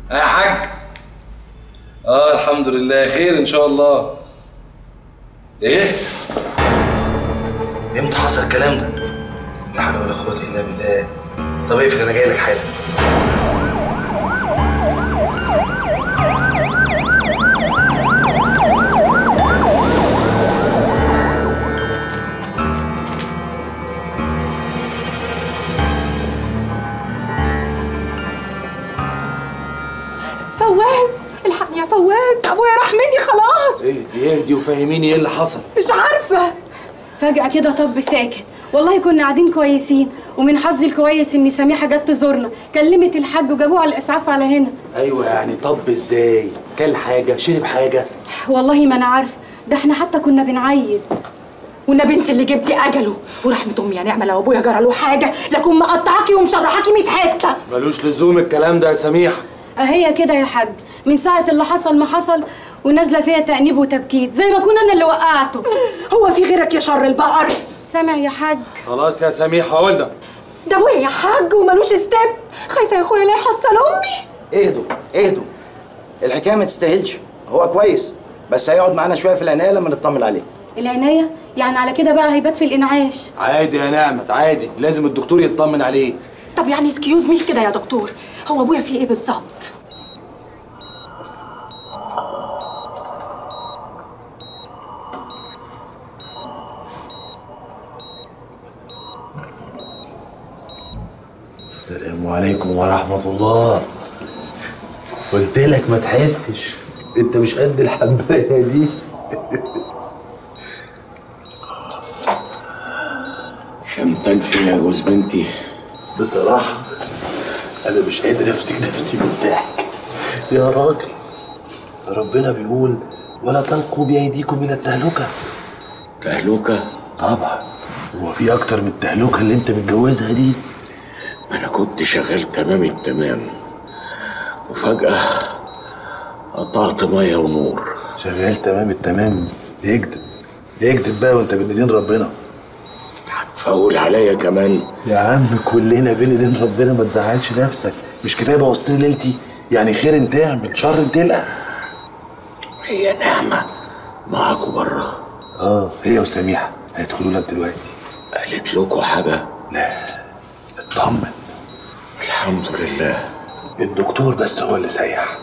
يا حاج اه الحمد لله خير ان شاء الله ايه امتى حصل الكلام ده لا حول ولا قوه الا بالله طب اقفل انا جاي لك حالا فواز الحقني يا فواز ابويا راح مني خلاص اهدي اهدي وفهميني ايه اللي حصل مش عارفه فجأة كده طب ساكت والله كنا قاعدين كويسين ومن حظي الكويس ان سميحة جت تزورنا كلمت الحاج وجابوه على الاسعاف على هنا ايوه يعني طب ازاي كل حاجه شرب حاجه والله ما انا عارفه ده احنا حتى كنا بنعيد والنبي انت اللي جبتي اجله ورحمه امي يا نعمه لو ابويا جرى له حاجه لكن مقطعاكي ومشرحاكي 100 حته ملوش لزوم الكلام ده يا سميحه اهي كده يا حاج من ساعة اللي حصل ما حصل ونازلة فيها تأنيب وتبكيت زي ما كنا انا اللي وقعته هو في غيرك يا شر البقر سامع يا حاج خلاص يا سميحه قلنا ده ابويا يا حاج وملوش ستيب خايفه يا اخويا لا يحصل امي اهدوا اهدوا الحكايه ما تستاهلش هو كويس بس هيقعد معانا شويه في العنايه لما نطمن عليه العناية يعني على كده بقى هيبات في الإنعاش عادي يا نعمت عادي لازم الدكتور يطمن عليه طب يعني سكيوز مي كده يا دكتور هو ابويا فيه ايه بالظبط السلام عليكم ورحمة الله قلت لك ما تحفش انت مش قد الحباية دي شمتان فين يا جوز بنتي بصراحة أنا مش قادر أمسك نفسي من الضحك يا راجل ربنا بيقول ولا تلقوا بأيديكم إلى التهلكة تهلوكة طبعا هو في أكتر من التهلكة اللي أنت متجوزها دي ما انا كنت شغال تمام التمام وفجأة قطعت مية ونور شغال تمام التمام يكذب يكذب بقى وأنت بين إيدين ربنا هتفول عليا كمان يا عم كلنا بين ايدين ربنا ما تزعلش نفسك مش كفايه بوظتني ليلتي يعني خير تعمل شر تلقى هي نعمة معاكوا بره اه هي وسميحه هيدخلوا لك دلوقتي قالت لكم حاجة لا اطمن الحمد لله الدكتور بس هو اللي سيح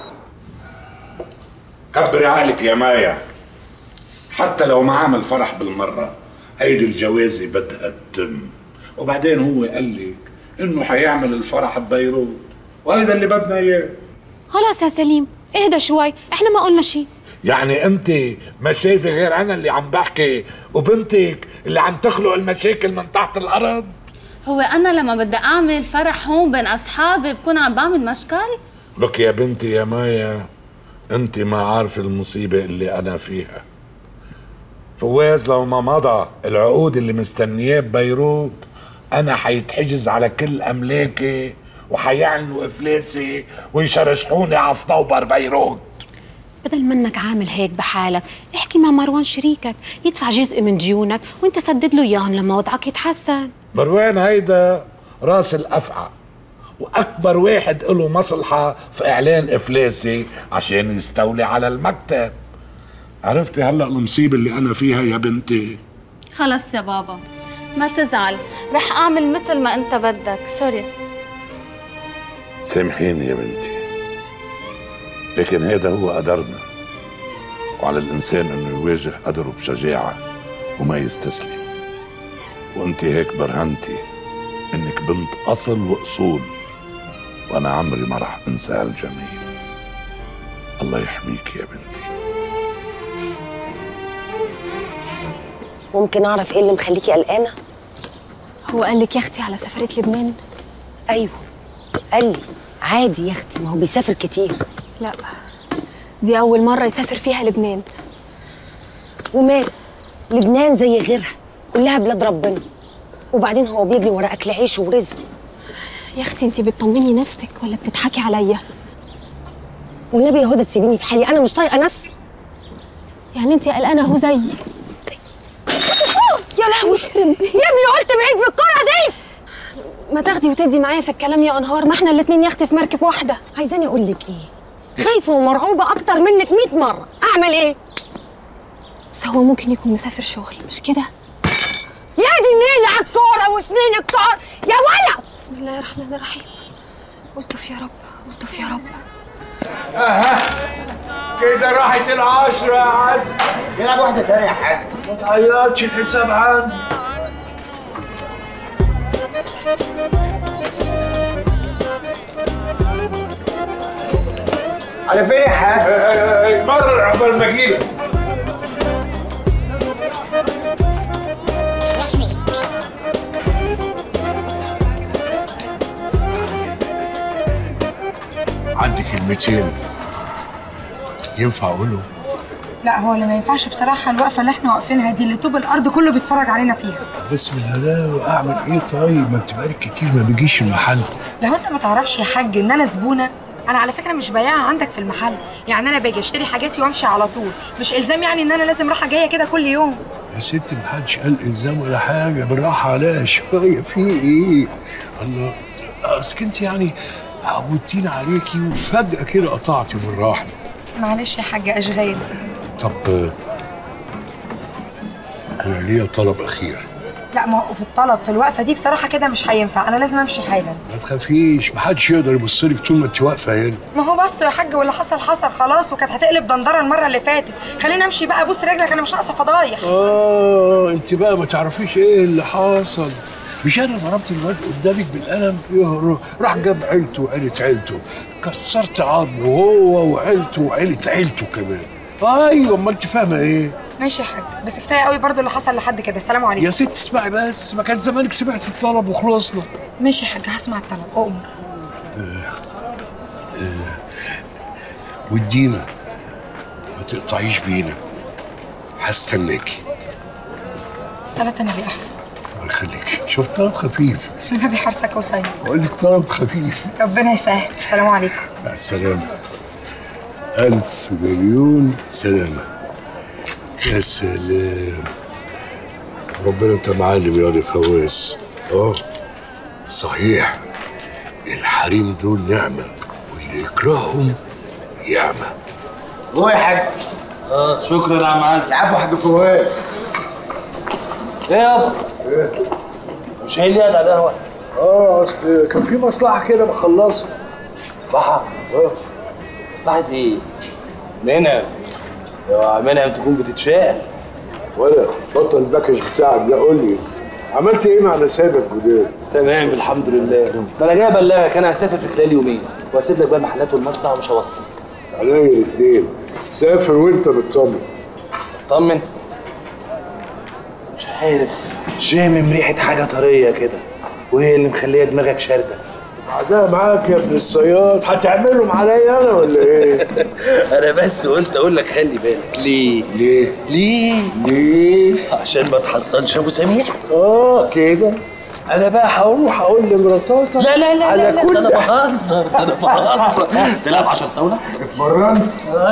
كبري عقلك يا مايا حتى لو ما عمل فرح بالمرة هيدي الجوازة بدها تتم وبعدين هو قال لك انه حيعمل الفرح ببيروت وهذا اللي بدنا اياه خلاص يا سليم اهدى شوي احنا ما قلنا شيء يعني انت ما شايفه غير انا اللي عم بحكي وبنتك اللي عم تخلق المشاكل من تحت الارض هو انا لما بدي اعمل فرح هون بين اصحابي بكون عم بعمل مشكل لك يا بنتي يا مايا انت ما عارفه المصيبه اللي انا فيها فواز لو ما مضى العقود اللي مستنياه ببيروت انا حيتحجز على كل املاكي وحيعلنوا افلاسي ويشرشحوني على صنوبر بيروت بدل منك عامل هيك بحالك احكي مع مروان شريكك يدفع جزء من ديونك وانت سدد له اياهم لما وضعك يتحسن مروان هيدا راس الافعى واكبر واحد له مصلحه في اعلان افلاسي عشان يستولي على المكتب عرفتي هلا المصيبه اللي انا فيها يا بنتي خلص يا بابا ما تزعل رح اعمل مثل ما انت بدك سوري سامحيني يا بنتي لكن هذا هو قدرنا وعلى الإنسان إنه يواجه قدره بشجاعة وما يستسلم وأنت هيك برهنتي إنك بنت أصل وأصول وأنا عمري ما رح أنسى هالجميل الله يحميك يا بنتي ممكن اعرف ايه اللي مخليكي قلقانه هو قال لك يا اختي على سفريه لبنان ايوه قال لي عادي يا اختي ما هو بيسافر كتير لا دي اول مره يسافر فيها لبنان ومال لبنان زي غيرها كلها بلاد ربنا وبعدين هو بيجري ورا اكل عيشه ورزقه يا اختي انت بتطمني نفسك ولا بتضحكي عليا والنبي يا هدى تسيبيني في حالي انا مش طايقه نفسي يعني انت قلقانه اهو زيي يا لهوي يا ابني قلت بعيد بالكره دي ما تاخدي وتدي معايا في الكلام يا انهار ما احنا الاتنين يا اختي في مركب واحده عايزاني اقول لك ايه خايفه ومرعوبه اكتر منك 100 مره اعمل ايه بس هو ممكن يكون مسافر شغل مش كده يا دي النيل على الكوره وسنين الكوره يا ولد بسم الله الرحمن الرحيم الطف يا رب الطف يا رب اها كده راحت العشرة يا عزم يلعب واحدة تانية يا حاج ما تعيطش الحساب عندي على فين يا حاج؟ مرر عقبال ما اجيلك عندي كلمتين ينفع اقولهم لا هو اللي ما ينفعش بصراحه الوقفه اللي احنا واقفينها دي اللي طوب الارض كله بيتفرج علينا فيها بسم الله لا واعمل ايه طيب ما انت بقالك كتير ما بيجيش المحل لو انت ما تعرفش يا حاج ان انا زبونه انا على فكره مش بياعه عندك في المحل يعني انا باجي اشتري حاجاتي وامشي على طول مش الزام يعني ان انا لازم رايحه جايه كده كل يوم يا ست ما حدش قال الزام ولا حاجه بالراحه عليها شويه في ايه الله اصل انت يعني عودتينا عليكي وفجاه كده قطعتي بالراحه معلش يا حاج اشغال طب آه، انا ليا طلب اخير لا ما هو في الطلب في الوقفه دي بصراحه كده مش هينفع انا لازم امشي حالا ما تخافيش ما حدش يقدر يبص لك طول ما انت واقفه هنا ما هو بصوا يا حاج واللي حصل حصل خلاص وكانت هتقلب دندره المره اللي فاتت خلينا امشي بقى بص رجلك انا مش ناقصه فضايح اه انت بقى ما تعرفيش ايه اللي حصل مش انا ضربت الواد قدامك بالقلم يهرب راح جاب عيلته وعيلة عيلته كسرت عظمه وهو وعيلته وعيلة عيلته كمان ايوه امال انت فاهمه ايه ماشي يا حاج بس كفايه قوي برضو اللي حصل لحد كده السلام عليكم يا ست اسمعي بس ما كان زمانك سمعت الطلب وخلصنا ماشي يا حاج هسمع الطلب اؤمر ودينا ما تقطعيش بينا هستناكي صلاه النبي احسن الله يخليك شوف طلب خفيف بسم الله بحرصك وسيم بقول لك طلب خفيف ربنا يسهل السلام عليكم مع السلامة ألف مليون سلامة يا سلام ربنا أنت معلم يا واد فواز أه صحيح الحريم دول نعمة واللي يكرههم يعمى هو يا حاج اه شكرا يا عم عزم العفو يا حاج فواز ايه يابا مش هي اللي قاعد على القهوه اه اصل كان في مصلحة كده بخلصها مصلحه اه مصلحه ايه منى يا منى تكون بتتشاء ولا بطل الباكج بتاعك ده قول لي عملت ايه مع نسابك جداد؟ تمام الحمد لله ده انا جاي ابلغك انا هسافر في خلال يومين وهسيب لك بقى المحلات والمصنع ومش هوصل عليا الاثنين سافر وانت بتطمن طمن مش عارف شامم ريحه حاجه طريه كده وهي اللي مخليه دماغك شارده بعدها معاك يا ابن الصياد هتعملهم عليا انا ولا ايه؟ انا بس قلت اقول لك خلي بالك ليه ليه؟ ليه ليه؟ عشان ما تحصلش ابو سميح اه كده انا بقى هروح اقول لمراتاتك لا لا لا على لا, لا كل ده انا بهزر ده انا بهزر تلعب 10 طاوله اتمرنت